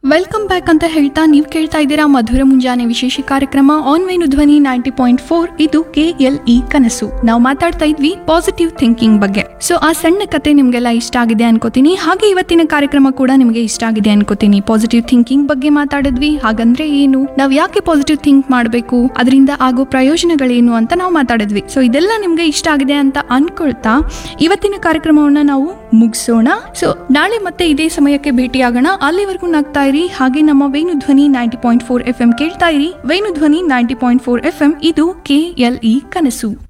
welcome back ಅಂತ ಹೇಳ್ತಾ ನೀವು ಕೇಳ್ತಾ ಇದ್ದೀರಾ ಮಧುರ ಮುಂಜಾನೆ ವಿಶೇಷ ಕಾರ್ಯಕ್ರಮ on Venu Dhwani ninety point four ಇದು ಕೆ ಎಲ್ ಇ ಕನಸು ನಾವು ಮಾತಾಡ್ತಾ ಇದ್ವಿ ಪಾಸಿಟಿವ್ ಥಿಂಕಿಂಗ್ ಬಗ್ಗೆ ಸೊ ಆ ಸಣ್ಣ ಕತೆ ನಿಮ್ಗೆಲ್ಲ ಇಷ್ಟ ಆಗಿದೆ ಅನ್ಕೋತೀನಿ ಹಾಗೆ ಇವತ್ತಿನ ಕಾರ್ಯಕ್ರಮ ಕೂಡ ನಿಮಗೆ ಇಷ್ಟ ಆಗಿದೆ ಅನ್ಕೋತೀನಿ ಪಾಸಿಟಿವ್ ಥಿಂಕಿಂಗ್ ಬಗ್ಗೆ ಮಾತಾಡಿದ್ವಿ ಹಾಗಂದ್ರೆ ಏನು ನಾವು ಯಾಕೆ ಪಾಸಿಟಿವ್ ಥಿಂಕ್ ಮಾಡಬೇಕು ಅದರಿಂದ ಆಗೋ ಪ್ರಯೋಜನಗಳೇನು ಅಂತ ನಾವು ಮಾತಾಡಿದ್ವಿ ಸೊ ಇದೆಲ್ಲ ನಿಮ್ಗೆ ಇಷ್ಟ ಆಗಿದೆ ಅಂತ ಅನ್ಕೊಳ್ತಾ ಇವತ್ತಿನ ಕಾರ್ಯಕ್ರಮವನ್ನ ನಾವು ಮುಗಿಸೋಣ ಸೊ ನಾಳೆ ಮತ್ತೆ ಇದೇ ಸಮಯಕ್ಕೆ ಭೇಟಿಯಾಗೋಣ ಅಲ್ಲಿವರೆಗೂ ನಗ್ತಾ ಇರಿ ಹಾಗೆ ನಮ್ಮ Venu Dhwani ninety point four F M ಕೇಳ್ತಾ ಇರಿ Venu Dhwani ninety point four F M ಇದು ಕೆ ಎಲ್ ಇ ಕನಸು